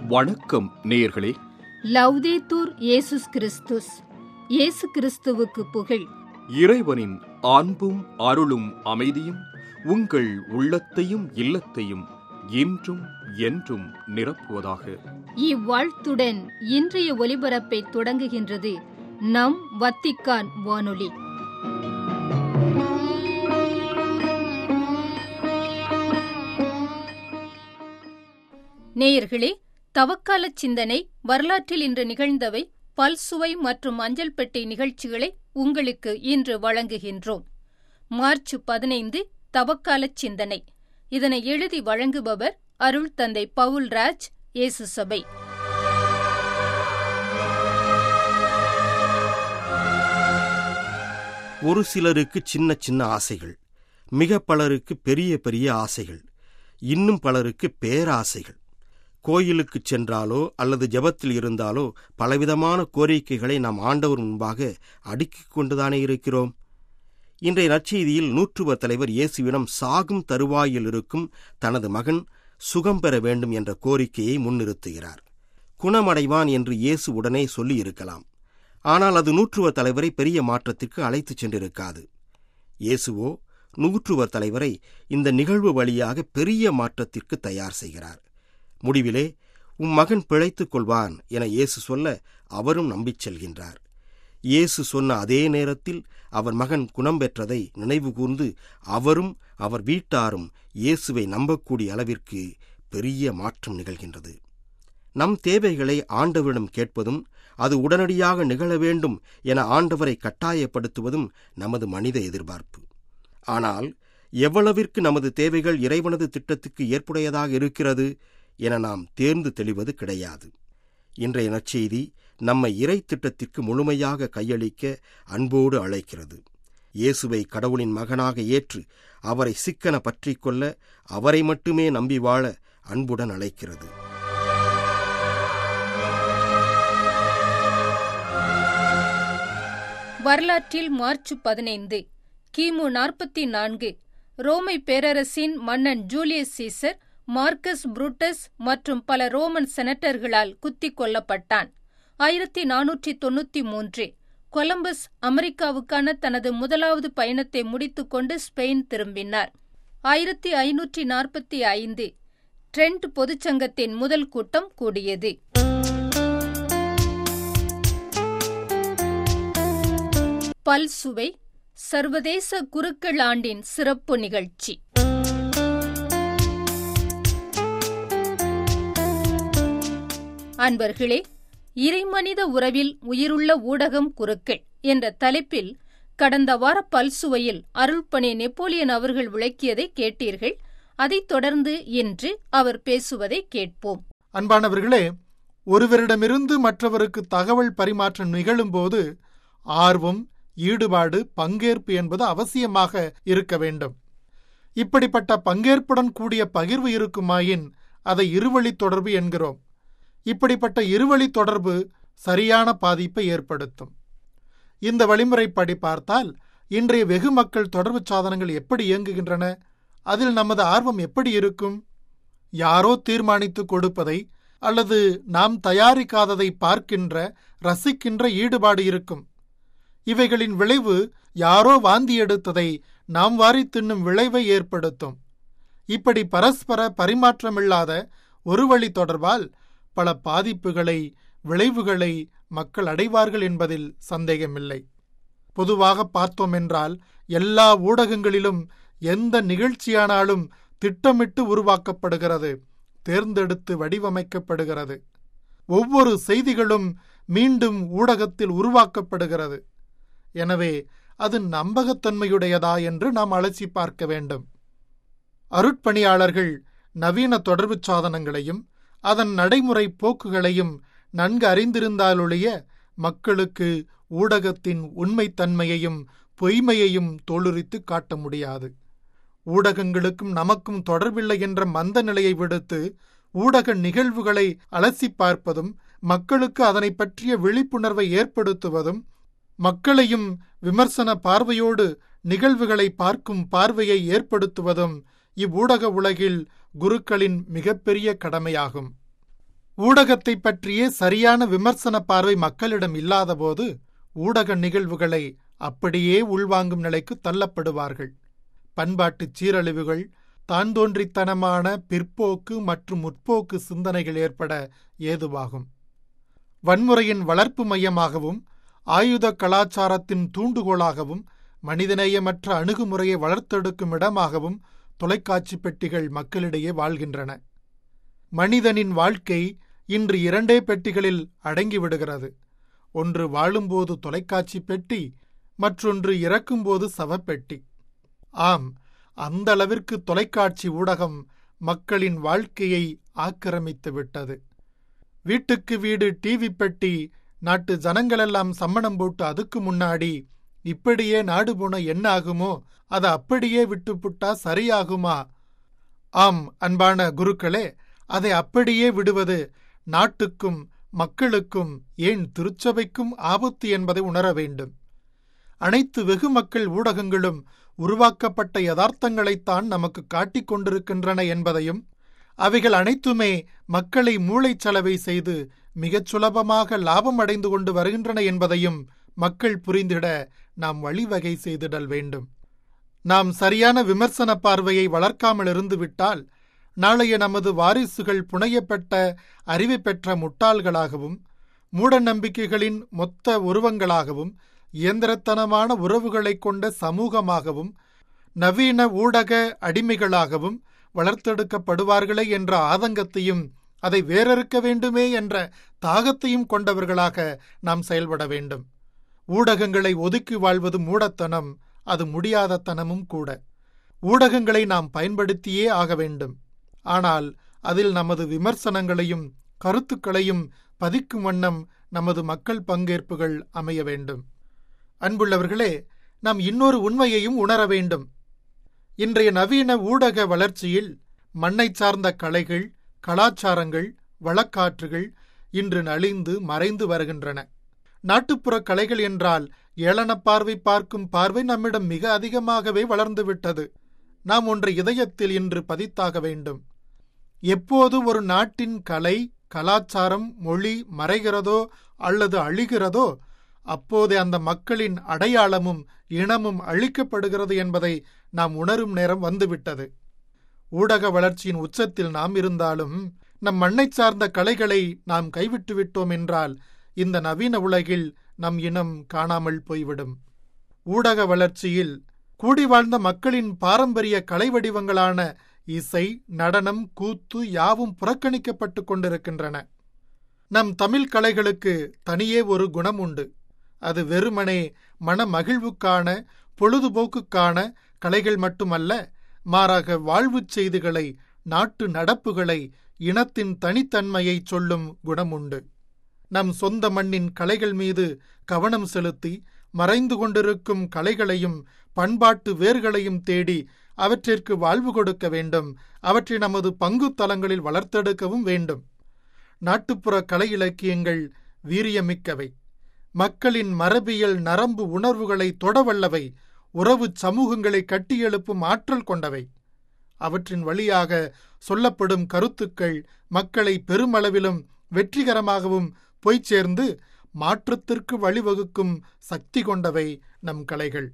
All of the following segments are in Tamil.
வணக்கம் நேயர்களே லவ்தேத்தூர் இயேசுஸ் கிறிஸ்துஸ் இயேசு கிறிஸ்துவுக்கு புகழ் இறைவனின் அன்பும் அருளும் அமைதியும் உங்கள் உள்ளத்தையும் இல்லத்தையும் இன்றும் என்றும் நிரப்புவதாக இவ்வாழ்த்துடன் இன்றைய ஒலிபரப்பை தொடங்குகின்றது நம் வத்திக்கான் வானொலி நேயர்களே தவக்கால சிந்தனை வரலாற்றில் இன்று நிகழ்ந்தவை பல்சுவை மற்றும் அஞ்சல் பெட்டி நிகழ்ச்சிகளை உங்களுக்கு இன்று வழங்குகின்றோம் மார்ச் பதினைந்து தவக்கால சிந்தனை இதனை எழுதி வழங்குபவர் அருள் தந்தை பவுல் ராஜ் இயேசு சபை ஒரு சிலருக்கு சின்ன சின்ன ஆசைகள் மிக பலருக்கு பெரிய பெரிய ஆசைகள் இன்னும் பலருக்கு பேராசைகள் கோயிலுக்குச் சென்றாலோ அல்லது ஜெபத்தில் இருந்தாலோ பலவிதமான கோரிக்கைகளை நாம் ஆண்டவர் முன்பாக அடுக்கிக் கொண்டுதானே இருக்கிறோம் இன்றைய நற்செய்தியில் நூற்றுவ தலைவர் இயேசுவிடம் சாகும் தருவாயில் இருக்கும் தனது மகன் சுகம் பெற வேண்டும் என்ற கோரிக்கையை முன்னிறுத்துகிறார் குணமடைவான் என்று இயேசு உடனே சொல்லியிருக்கலாம் ஆனால் அது நூற்றுவ தலைவரை பெரிய மாற்றத்திற்கு அழைத்துச் சென்றிருக்காது இயேசுவோ நூற்றுவர் தலைவரை இந்த நிகழ்வு வழியாக பெரிய மாற்றத்திற்கு தயார் செய்கிறார் முடிவிலே உம் மகன் பிழைத்துக் கொள்வான் என இயேசு சொல்ல அவரும் நம்பிச் செல்கின்றார் இயேசு சொன்ன அதே நேரத்தில் அவர் மகன் குணம் பெற்றதை நினைவு கூர்ந்து அவரும் அவர் வீட்டாரும் இயேசுவை நம்பக்கூடிய அளவிற்கு பெரிய மாற்றம் நிகழ்கின்றது நம் தேவைகளை ஆண்டவரிடம் கேட்பதும் அது உடனடியாக நிகழ வேண்டும் என ஆண்டவரை கட்டாயப்படுத்துவதும் நமது மனித எதிர்பார்ப்பு ஆனால் எவ்வளவிற்கு நமது தேவைகள் இறைவனது திட்டத்துக்கு ஏற்புடையதாக இருக்கிறது என நாம் தேர்ந்து தெளிவது கிடையாது இன்றைய நற்செய்தி நம்மை இறை திட்டத்திற்கு முழுமையாக கையளிக்க அன்போடு அழைக்கிறது இயேசுவை கடவுளின் மகனாக ஏற்று அவரை சிக்கன பற்றிக் கொள்ள அவரை மட்டுமே நம்பி வாழ அன்புடன் அழைக்கிறது வரலாற்றில் மார்ச் பதினைந்து கிமு நாற்பத்தி நான்கு ரோமை பேரரசின் மன்னன் ஜூலியஸ் சீசர் மார்க்கஸ் புரூட்டஸ் மற்றும் பல ரோமன் செனட்டர்களால் குத்திக் கொல்லப்பட்டான் ஆயிரத்தி நானூற்றி தொன்னூத்தி மூன்று கொலம்பஸ் அமெரிக்காவுக்கான தனது முதலாவது பயணத்தை முடித்துக்கொண்டு ஸ்பெயின் திரும்பினார் ஆயிரத்தி ஐநூற்றி நாற்பத்தி ஐந்து ட்ரெண்ட் பொதுச்சங்கத்தின் முதல் கூட்டம் கூடியது பல்சுவை சர்வதேச குருக்கள் ஆண்டின் சிறப்பு நிகழ்ச்சி அன்பர்களே இறைமனித உறவில் உயிருள்ள ஊடகம் குருக்கள் என்ற தலைப்பில் கடந்த வார பல்சுவையில் அருள்பணி நெப்போலியன் அவர்கள் விளக்கியதை கேட்டீர்கள் அதைத் தொடர்ந்து இன்று அவர் பேசுவதை கேட்போம் அன்பானவர்களே ஒருவரிடமிருந்து மற்றவருக்கு தகவல் பரிமாற்றம் நிகழும்போது ஆர்வம் ஈடுபாடு பங்கேற்பு என்பது அவசியமாக இருக்க வேண்டும் இப்படிப்பட்ட பங்கேற்புடன் கூடிய பகிர்வு இருக்குமாயின் அதை இருவழி தொடர்பு என்கிறோம் இப்படிப்பட்ட இருவழி தொடர்பு சரியான பாதிப்பை ஏற்படுத்தும் இந்த வழிமுறைப்படி பார்த்தால் இன்றைய வெகு மக்கள் தொடர்பு சாதனங்கள் எப்படி இயங்குகின்றன அதில் நமது ஆர்வம் எப்படி இருக்கும் யாரோ தீர்மானித்து கொடுப்பதை அல்லது நாம் தயாரிக்காததை பார்க்கின்ற ரசிக்கின்ற ஈடுபாடு இருக்கும் இவைகளின் விளைவு யாரோ வாந்தி எடுத்ததை நாம் வாரி தின்னும் விளைவை ஏற்படுத்தும் இப்படி பரஸ்பர பரிமாற்றமில்லாத ஒரு வழி தொடர்பால் பல பாதிப்புகளை விளைவுகளை மக்கள் அடைவார்கள் என்பதில் சந்தேகமில்லை பொதுவாக பார்த்தோம் என்றால் எல்லா ஊடகங்களிலும் எந்த நிகழ்ச்சியானாலும் திட்டமிட்டு உருவாக்கப்படுகிறது தேர்ந்தெடுத்து வடிவமைக்கப்படுகிறது ஒவ்வொரு செய்திகளும் மீண்டும் ஊடகத்தில் உருவாக்கப்படுகிறது எனவே அது நம்பகத்தன்மையுடையதா என்று நாம் அலசி பார்க்க வேண்டும் அருட்பணியாளர்கள் நவீன தொடர்பு சாதனங்களையும் அதன் நடைமுறை போக்குகளையும் நன்கு அறிந்திருந்தாலொழிய மக்களுக்கு ஊடகத்தின் உண்மைத்தன்மையையும் பொய்மையையும் தோலுரித்து காட்ட முடியாது ஊடகங்களுக்கும் நமக்கும் தொடர்பில்லை என்ற மந்த நிலையை விடுத்து ஊடக நிகழ்வுகளை அலசி பார்ப்பதும் மக்களுக்கு அதனை பற்றிய விழிப்புணர்வை ஏற்படுத்துவதும் மக்களையும் விமர்சன பார்வையோடு நிகழ்வுகளை பார்க்கும் பார்வையை ஏற்படுத்துவதும் இவ்வூடக உலகில் குருக்களின் மிகப்பெரிய கடமையாகும் ஊடகத்தை பற்றிய சரியான விமர்சன பார்வை மக்களிடம் இல்லாதபோது ஊடக நிகழ்வுகளை அப்படியே உள்வாங்கும் நிலைக்கு தள்ளப்படுவார்கள் பண்பாட்டு சீரழிவுகள் தான்தோன்றித்தனமான பிற்போக்கு மற்றும் முற்போக்கு சிந்தனைகள் ஏற்பட ஏதுவாகும் வன்முறையின் வளர்ப்பு மையமாகவும் ஆயுத கலாச்சாரத்தின் தூண்டுகோலாகவும் மனிதநேயமற்ற அணுகுமுறையை வளர்த்தெடுக்கும் இடமாகவும் தொலைக்காட்சி பெட்டிகள் மக்களிடையே வாழ்கின்றன மனிதனின் வாழ்க்கை இன்று இரண்டே பெட்டிகளில் அடங்கிவிடுகிறது ஒன்று வாழும்போது தொலைக்காட்சி பெட்டி மற்றொன்று இறக்கும்போது சவப்பெட்டி ஆம் அந்த அளவிற்கு தொலைக்காட்சி ஊடகம் மக்களின் வாழ்க்கையை ஆக்கிரமித்து விட்டது வீட்டுக்கு வீடு டிவி பெட்டி நாட்டு ஜனங்களெல்லாம் சம்மணம் போட்டு அதுக்கு முன்னாடி இப்படியே நாடு போன என்ன ஆகுமோ அதை அப்படியே விட்டுப்புட்டா சரியாகுமா ஆம் அன்பான குருக்களே அதை அப்படியே விடுவது நாட்டுக்கும் மக்களுக்கும் ஏன் திருச்சபைக்கும் ஆபத்து என்பதை உணர வேண்டும் அனைத்து வெகு மக்கள் ஊடகங்களும் உருவாக்கப்பட்ட யதார்த்தங்களைத்தான் நமக்கு காட்டிக் கொண்டிருக்கின்றன என்பதையும் அவைகள் அனைத்துமே மக்களை மூளைச்சலவை செய்து மிகச் சுலபமாக லாபம் அடைந்து கொண்டு வருகின்றன என்பதையும் மக்கள் புரிந்திட நாம் வழிவகை செய்திடல் வேண்டும் நாம் சரியான விமர்சன பார்வையை வளர்க்காமல் இருந்துவிட்டால் நாளைய நமது வாரிசுகள் புனையப்பட்ட அறிவை பெற்ற முட்டாள்களாகவும் மூட நம்பிக்கைகளின் மொத்த உருவங்களாகவும் இயந்திரத்தனமான உறவுகளைக் கொண்ட சமூகமாகவும் நவீன ஊடக அடிமைகளாகவும் வளர்த்தெடுக்கப்படுவார்களே என்ற ஆதங்கத்தையும் அதை வேறறுக்க வேண்டுமே என்ற தாகத்தையும் கொண்டவர்களாக நாம் செயல்பட வேண்டும் ஊடகங்களை ஒதுக்கி வாழ்வது மூடத்தனம் அது முடியாத தனமும் கூட ஊடகங்களை நாம் பயன்படுத்தியே ஆக வேண்டும் ஆனால் அதில் நமது விமர்சனங்களையும் கருத்துக்களையும் பதிக்கும் வண்ணம் நமது மக்கள் பங்கேற்புகள் அமைய வேண்டும் அன்புள்ளவர்களே நாம் இன்னொரு உண்மையையும் உணர வேண்டும் இன்றைய நவீன ஊடக வளர்ச்சியில் மண்ணை சார்ந்த கலைகள் கலாச்சாரங்கள் வழக்காற்றுகள் இன்று நலிந்து மறைந்து வருகின்றன நாட்டுப்புற கலைகள் என்றால் ஏளன பார்வை பார்க்கும் பார்வை நம்மிடம் மிக அதிகமாகவே வளர்ந்துவிட்டது நாம் ஒன்றை இதயத்தில் இன்று பதித்தாக வேண்டும் எப்போது ஒரு நாட்டின் கலை கலாச்சாரம் மொழி மறைகிறதோ அல்லது அழிகிறதோ அப்போதே அந்த மக்களின் அடையாளமும் இனமும் அழிக்கப்படுகிறது என்பதை நாம் உணரும் நேரம் வந்துவிட்டது ஊடக வளர்ச்சியின் உச்சத்தில் நாம் இருந்தாலும் நம் மண்ணை சார்ந்த கலைகளை நாம் கைவிட்டு விட்டோம் என்றால் இந்த நவீன உலகில் நம் இனம் காணாமல் போய்விடும் ஊடக வளர்ச்சியில் கூடி வாழ்ந்த மக்களின் பாரம்பரிய கலை வடிவங்களான இசை நடனம் கூத்து யாவும் புறக்கணிக்கப்பட்டு கொண்டிருக்கின்றன நம் தமிழ் கலைகளுக்கு தனியே ஒரு குணம் உண்டு அது வெறுமனே மன மகிழ்வுக்கான பொழுதுபோக்குக்கான கலைகள் மட்டுமல்ல மாறாக வாழ்வுச் செய்திகளை நாட்டு நடப்புகளை இனத்தின் தனித்தன்மையை சொல்லும் குணம் உண்டு நம் சொந்த மண்ணின் கலைகள் மீது கவனம் செலுத்தி மறைந்து கொண்டிருக்கும் கலைகளையும் பண்பாட்டு வேர்களையும் தேடி அவற்றிற்கு வாழ்வு கொடுக்க வேண்டும் அவற்றை நமது பங்கு தலங்களில் வளர்த்தெடுக்கவும் வேண்டும் நாட்டுப்புற கலை இலக்கியங்கள் வீரியமிக்கவை மக்களின் மரபியல் நரம்பு உணர்வுகளை தொடவல்லவை உறவு சமூகங்களை கட்டியெழுப்பும் ஆற்றல் கொண்டவை அவற்றின் வழியாக சொல்லப்படும் கருத்துக்கள் மக்களை பெருமளவிலும் வெற்றிகரமாகவும் போய்ச் சேர்ந்து மாற்றத்திற்கு வழிவகுக்கும் சக்தி கொண்டவை நம் கலைகள்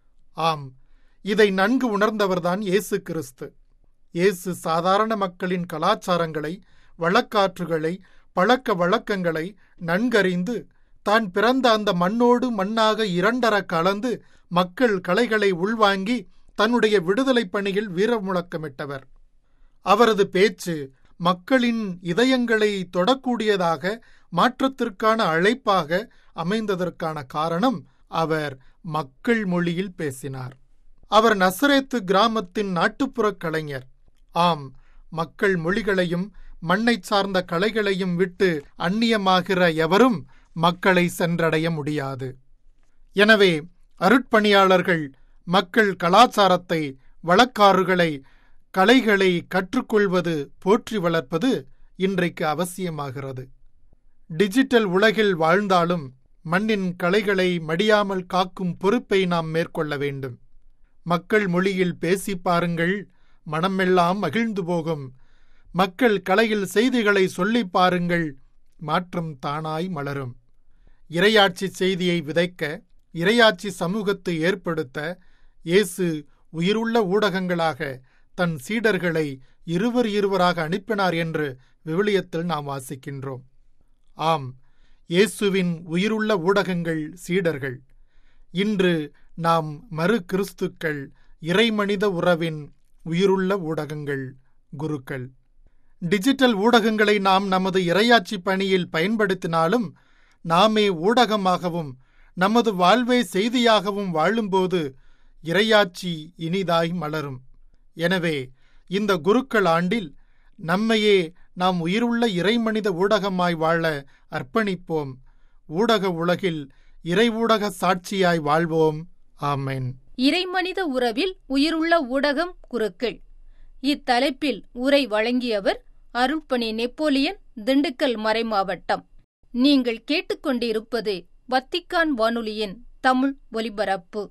ஆம் இதை நன்கு உணர்ந்தவர்தான் இயேசு கிறிஸ்து இயேசு சாதாரண மக்களின் கலாச்சாரங்களை வழக்காற்றுகளை பழக்க வழக்கங்களை நன்கறிந்து தான் பிறந்த அந்த மண்ணோடு மண்ணாக இரண்டர கலந்து மக்கள் கலைகளை உள்வாங்கி தன்னுடைய விடுதலை பணியில் வீரமுழக்கமிட்டவர் அவரது பேச்சு மக்களின் இதயங்களை தொடக்கூடியதாக மாற்றத்திற்கான அழைப்பாக அமைந்ததற்கான காரணம் அவர் மக்கள் மொழியில் பேசினார் அவர் நசரேத்து கிராமத்தின் நாட்டுப்புறக் கலைஞர் ஆம் மக்கள் மொழிகளையும் மண்ணை சார்ந்த கலைகளையும் விட்டு அந்நியமாகிற எவரும் மக்களை சென்றடைய முடியாது எனவே அருட்பணியாளர்கள் மக்கள் கலாச்சாரத்தை வழக்காறுகளை கலைகளை கற்றுக்கொள்வது போற்றி வளர்ப்பது இன்றைக்கு அவசியமாகிறது டிஜிட்டல் உலகில் வாழ்ந்தாலும் மண்ணின் கலைகளை மடியாமல் காக்கும் பொறுப்பை நாம் மேற்கொள்ள வேண்டும் மக்கள் மொழியில் பேசி பாருங்கள் மனமெல்லாம் மகிழ்ந்து போகும் மக்கள் கலையில் செய்திகளை சொல்லிப் பாருங்கள் மாற்றம் தானாய் மலரும் இரையாட்சி செய்தியை விதைக்க இரையாட்சி சமூகத்தை ஏற்படுத்த இயேசு உயிருள்ள ஊடகங்களாக தன் சீடர்களை இருவர் இருவராக அனுப்பினார் என்று விவிலியத்தில் நாம் வாசிக்கின்றோம் ஆம் இயேசுவின் உயிருள்ள ஊடகங்கள் சீடர்கள் இன்று நாம் மறு கிறிஸ்துக்கள் இறைமனித உறவின் உயிருள்ள ஊடகங்கள் குருக்கள் டிஜிட்டல் ஊடகங்களை நாம் நமது இரையாட்சி பணியில் பயன்படுத்தினாலும் நாமே ஊடகமாகவும் நமது வாழ்வை செய்தியாகவும் வாழும்போது இரையாட்சி இனிதாய் மலரும் எனவே இந்த குருக்கள் ஆண்டில் நம்மையே நாம் உயிருள்ள இறைமனித ஊடகமாய் வாழ அர்ப்பணிப்போம் ஊடக உலகில் இறை ஊடக சாட்சியாய் வாழ்வோம் ஆமென் இறைமனித உறவில் உயிருள்ள ஊடகம் குருக்கள் இத்தலைப்பில் உரை வழங்கியவர் அருள்பணி நெப்போலியன் திண்டுக்கல் மறைமாவட்டம் நீங்கள் கேட்டுக்கொண்டிருப்பது வத்திக்கான் வானொலியின் தமிழ் ஒலிபரப்பு